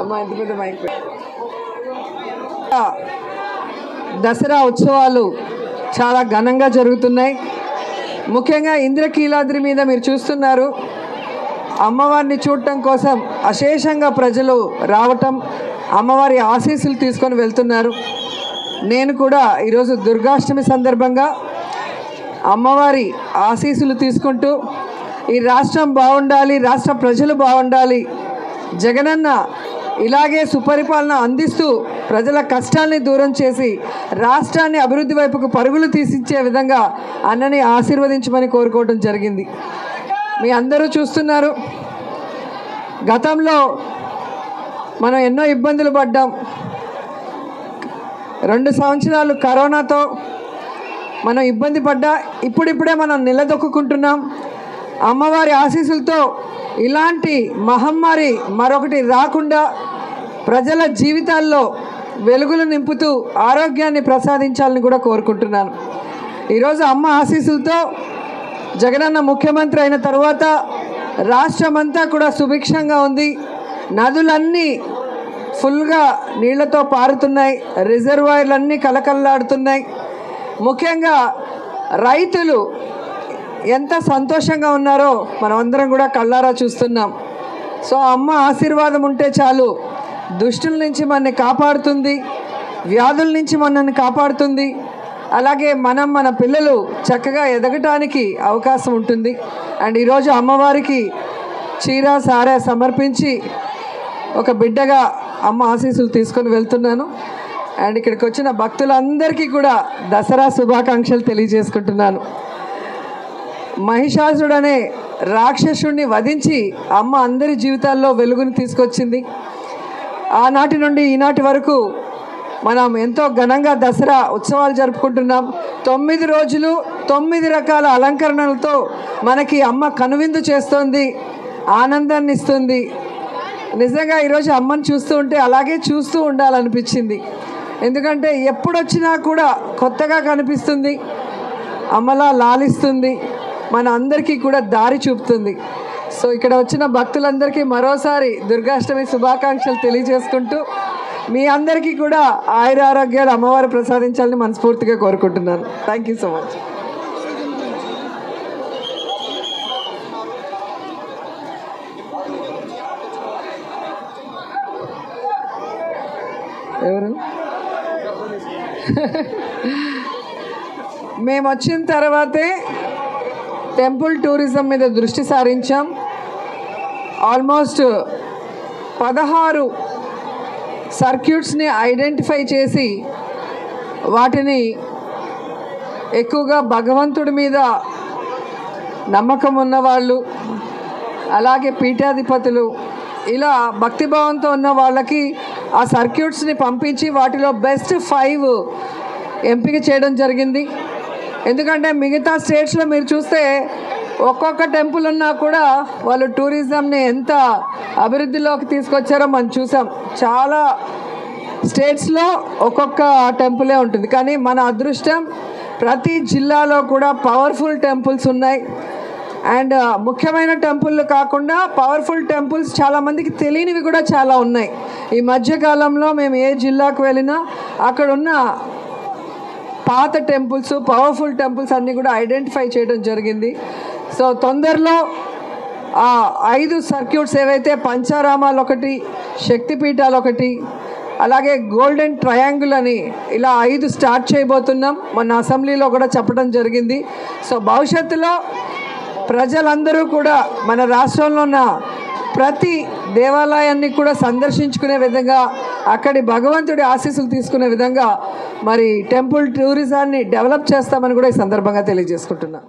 అమ్మా ఎంత పెద్ద మైక్ దసరా ఉత్సవాలు చాలా ఘనంగా జరుగుతున్నాయి ముఖ్యంగా ఇంద్రకీలాద్రి మీద మీరు చూస్తున్నారు అమ్మవారిని చూడటం కోసం అశేషంగా ప్రజలు రావటం అమ్మవారి ఆశీస్సులు తీసుకొని వెళ్తున్నారు నేను కూడా ఈరోజు దుర్గాష్టమి సందర్భంగా అమ్మవారి ఆశీస్సులు తీసుకుంటూ ఈ రాష్ట్రం బాగుండాలి రాష్ట్ర ప్రజలు బాగుండాలి జగనన్న ఇలాగే సుపరిపాలన అందిస్తూ ప్రజల కష్టాల్ని దూరం చేసి రాష్ట్రాన్ని అభివృద్ధి వైపుకు పరుగులు తీసిచ్చే విధంగా అన్నని ఆశీర్వదించమని కోరుకోవడం జరిగింది మీ అందరూ చూస్తున్నారు గతంలో మనం ఎన్నో ఇబ్బందులు పడ్డాం రెండు సంవత్సరాలు కరోనాతో మనం ఇబ్బంది పడ్డా ఇప్పుడిప్పుడే మనం నిలదొక్కుంటున్నాం అమ్మవారి ఆశీస్సులతో ఇలాంటి మహమ్మారి మరొకటి రాకుండా ప్రజల జీవితాల్లో వెలుగులు నింపుతూ ఆరోగ్యాన్ని ప్రసాదించాలని కూడా కోరుకుంటున్నాను ఈరోజు అమ్మ ఆశీస్సులతో జగనన్న ముఖ్యమంత్రి అయిన తర్వాత రాష్ట్రమంతా కూడా సుభిక్షంగా ఉంది నదులన్నీ ఫుల్గా నీళ్లతో పారుతున్నాయి రిజర్వాయర్లన్నీ కలకల్లాడుతున్నాయి ముఖ్యంగా రైతులు ఎంత సంతోషంగా ఉన్నారో మనమందరం కూడా కళ్ళారా చూస్తున్నాం సో అమ్మ ఆశీర్వాదం ఉంటే చాలు దుష్టుల నుంచి మనని కాపాడుతుంది వ్యాధుల నుంచి మనల్ని కాపాడుతుంది అలాగే మనం మన పిల్లలు చక్కగా ఎదగటానికి అవకాశం ఉంటుంది అండ్ ఈరోజు అమ్మవారికి చీర సారా సమర్పించి ఒక బిడ్డగా అమ్మ ఆశీస్సులు తీసుకొని వెళ్తున్నాను అండ్ ఇక్కడికి వచ్చిన భక్తులందరికీ కూడా దసరా శుభాకాంక్షలు తెలియజేసుకుంటున్నాను మహిషాసుడు అనే రాక్షసుడిని వధించి అమ్మ అందరి జీవితాల్లో వెలుగుని తీసుకొచ్చింది ఆనాటి నుండి ఈనాటి వరకు మనం ఎంతో ఘనంగా దసరా ఉత్సవాలు జరుపుకుంటున్నాం తొమ్మిది రోజులు తొమ్మిది రకాల అలంకరణలతో మనకి అమ్మ కనువిందు చేస్తోంది ఆనందాన్ని ఇస్తుంది నిజంగా ఈరోజు అమ్మని చూస్తూ ఉంటే అలాగే చూస్తూ ఉండాలనిపించింది ఎందుకంటే ఎప్పుడొచ్చినా కూడా కొత్తగా కనిపిస్తుంది అమ్మలా లాలిస్తుంది మన అందరికీ కూడా దారి చూపుతుంది సో ఇక్కడ వచ్చిన భక్తులందరికీ మరోసారి దుర్గాష్టమి శుభాకాంక్షలు తెలియజేసుకుంటూ మీ అందరికీ కూడా ఆయుర ఆరోగ్యాలు అమ్మవారు ప్రసాదించాలని మనస్ఫూర్తిగా కోరుకుంటున్నాను థ్యాంక్ యూ సో మచ్ ఎవరు మేము వచ్చిన తర్వాతే టెంపుల్ టూరిజం మీద దృష్టి సారించాం ఆల్మోస్ట్ పదహారు సర్క్యూట్స్ని ఐడెంటిఫై చేసి వాటిని ఎక్కువగా భగవంతుడి మీద నమ్మకం ఉన్నవాళ్ళు అలాగే పీఠాధిపతులు ఇలా భక్తిభావంతో ఉన్న వాళ్ళకి ఆ సర్క్యూట్స్ని పంపించి వాటిలో బెస్ట్ ఫైవ్ ఎంపిక చేయడం జరిగింది ఎందుకంటే మిగతా స్టేట్స్లో మీరు చూస్తే ఒక్కొక్క టెంపుల్ ఉన్నా కూడా వాళ్ళు టూరిజంని ఎంత అభివృద్ధిలోకి తీసుకొచ్చారో మనం చూసాం చాలా స్టేట్స్లో ఒక్కొక్క టెంపులే ఉంటుంది కానీ మన అదృష్టం ప్రతి జిల్లాలో కూడా పవర్ఫుల్ టెంపుల్స్ ఉన్నాయి అండ్ ముఖ్యమైన టెంపుల్ కాకుండా పవర్ఫుల్ టెంపుల్స్ చాలామందికి తెలియనివి కూడా చాలా ఉన్నాయి ఈ మధ్యకాలంలో మేము ఏ జిల్లాకు వెళ్ళినా అక్కడ ఉన్న పాత టెంపుల్స్ పవర్ఫుల్ టెంపుల్స్ అన్నీ కూడా ఐడెంటిఫై చేయడం జరిగింది సో తొందరలో ఆ ఐదు సర్క్యూట్స్ ఏవైతే పంచారామాలు ఒకటి శక్తిపీఠాలు ఒకటి అలాగే గోల్డెన్ ట్రయాంగిల్ అని ఇలా ఐదు స్టార్ట్ చేయబోతున్నాం మొన్న అసెంబ్లీలో కూడా చెప్పడం జరిగింది సో భవిష్యత్తులో ప్రజలందరూ కూడా మన రాష్ట్రంలో ఉన్న ప్రతి దేవాలయాన్ని కూడా సందర్శించుకునే విధంగా అక్కడి భగవంతుడి ఆశీస్సులు తీసుకునే విధంగా మరి టెంపుల్ టూరిజాన్ని డెవలప్ చేస్తామని కూడా ఈ సందర్భంగా తెలియజేసుకుంటున్నాను